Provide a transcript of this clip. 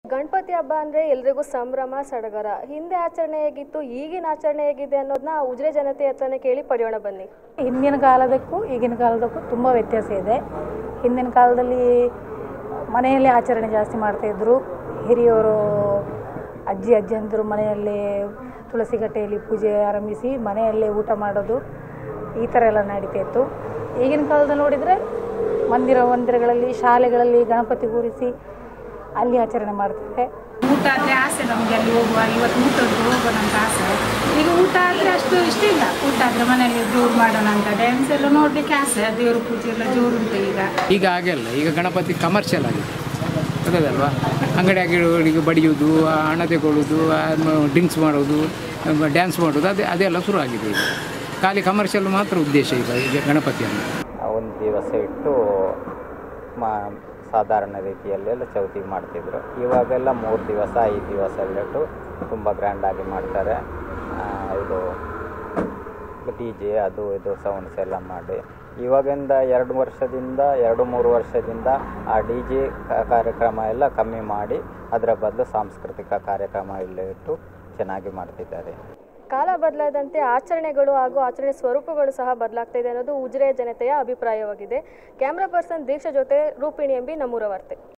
ಗಣಪತಿ ಹಬ್ಬ ಅಂದ್ರೆ ಎಲ್ರಿಗೂ ಸಂಭ್ರಮ ಸಡಗರ ಹಿಂದೆ ಆಚರಣೆ ಹೇಗಿತ್ತು ಈಗಿನ ಆಚರಣೆ ಹೇಗಿದೆ ಅನ್ನೋದನ್ನ ಉಜಿರೆ ಜನತೆ ಹತ್ರನೇ ಕೇಳಿ ಪಡೆಯೋಣ ಬನ್ನಿ ಹಿಂದಿನ ಕಾಲದಕ್ಕೂ ಈಗಿನ ಕಾಲದಕ್ಕೂ ತುಂಬ ವ್ಯತ್ಯಾಸ ಇದೆ ಹಿಂದಿನ ಕಾಲದಲ್ಲಿ ಮನೆಯಲ್ಲೇ ಆಚರಣೆ ಜಾಸ್ತಿ ಮಾಡ್ತಾಯಿದ್ರು ಹಿರಿಯವರು ಅಜ್ಜಿ ಅಜ್ಜಂದಿರು ಮನೆಯಲ್ಲೇ ತುಳಸಿ ಕಟ್ಟೆಯಲ್ಲಿ ಪೂಜೆ ಆರಂಭಿಸಿ ಮನೆಯಲ್ಲೇ ಊಟ ಮಾಡೋದು ಈ ಥರ ಎಲ್ಲ ನಡೀತಾ ಇತ್ತು ಈಗಿನ ಕಾಲದಲ್ಲಿ ನೋಡಿದರೆ ಮಂದಿರ ಮಂದಿರಗಳಲ್ಲಿ ಶಾಲೆಗಳಲ್ಲಿ ಗಣಪತಿ ಕೂರಿಸಿ ಅಲ್ಲಿ ಆಚರಣೆ ಮಾಡ್ತಾರೆ ಊಟ ಆದರೆ ಆಸೆ ನಮಗೆ ಅಲ್ಲಿ ಹೋಗುವ ಇವತ್ತು ಊಟದ್ದು ಹೋಗೋಣ ಅಂತ ಆಸೆ ಈಗ ಊಟ ಆದರೆ ಅಷ್ಟು ಇಷ್ಟ ಇಲ್ಲ ಊಟ ಆದರೆ ಮನೆಯಲ್ಲಿ ಜೋರು ಮಾಡೋಣ ಅಂತ ಡ್ಯಾನ್ಸ್ ಎಲ್ಲ ನೋಡಲಿಕ್ಕೆ ಆಸೆ ದೇವ್ರ ಪೂಜೆ ಎಲ್ಲ ಜೋರು ಉಂಟು ಈಗ ಈಗ ಹಾಗೆಲ್ಲ ಈಗ ಗಣಪತಿ ಕಮರ್ಷಿಯಲ್ ಆಗಿದೆ ಗೊತ್ತದಲ್ವಾ ಅಂಗಡಿ ಅಂಗಡಿಗಳಿಗೆ ಬಡಿಯೋದು ಆ ಹಣ ತಗೊಳ್ಳೋದು ಡ್ರಿಂಕ್ಸ್ ಮಾಡೋದು ಡ್ಯಾನ್ಸ್ ಮಾಡೋದು ಅದೇ ಅದೆಲ್ಲ ಶುರು ಆಗಿದೆ ಈಗ ಖಾಲಿ ಕಮರ್ಷಿಯಲ್ ಮಾತ್ರ ಉದ್ದೇಶ ಈಗ ಈಗ ಗಣಪತಿಯನ್ನು ಒಂದು ದಿವಸ ಇಟ್ಟು ಮಾ ಸಾಧಾರಣ ರೀತಿಯಲ್ಲೆಲ್ಲ ಚೌತಿ ಮಾಡ್ತಿದ್ರು ಇವಾಗೆಲ್ಲ ಮೂರು ದಿವಸ ಐದು ದಿವಸ ಎಲ್ಲ ಇಟ್ಟು ತುಂಬ ಗ್ರ್ಯಾಂಡಾಗಿ ಮಾಡ್ತಾರೆ ಆ, ಇದು ಡಿ ಜೆ ಅದು ಇದು ಸೌಂಡ್ಸ್ ಎಲ್ಲ ಮಾಡಿ ಇವಾಗಿಂದ ಎರಡು ವರ್ಷದಿಂದ ಎರಡು ಮೂರು ವರ್ಷದಿಂದ ಆ ಡಿ ಜೆ ಕಾರ್ಯಕ್ರಮ ಎಲ್ಲ ಕಮ್ಮಿ ಮಾಡಿ ಅದರ ಬದಲು ಸಾಂಸ್ಕೃತಿಕ ಕಾರ್ಯಕ್ರಮ ಎಲ್ಲ ಇಟ್ಟು ಚೆನ್ನಾಗಿ ಮಾಡ್ತಿದ್ದಾರೆ ಕಾಲ ಬದಲಾದಂತೆ ಆಚರಣೆಗಳು ಹಾಗೂ ಆಚರಣೆ ಸ್ವರೂಪಗಳು ಸಹ ಬದಲಾಗ್ತಾ ಇದೆ ಅನ್ನೋದು ಉಜಿರೆ ಜನತೆಯ ಅಭಿಪ್ರಾಯವಾಗಿದೆ ಕ್ಯಾಮ್ರಾ ಪರ್ಸನ್ ದೀಕ್ಷಾ ಜೊತೆ ರೂಪಿಣಿ ಎಂಬಿ ನಮ್ಮೂರ ವಾರ್ತೆ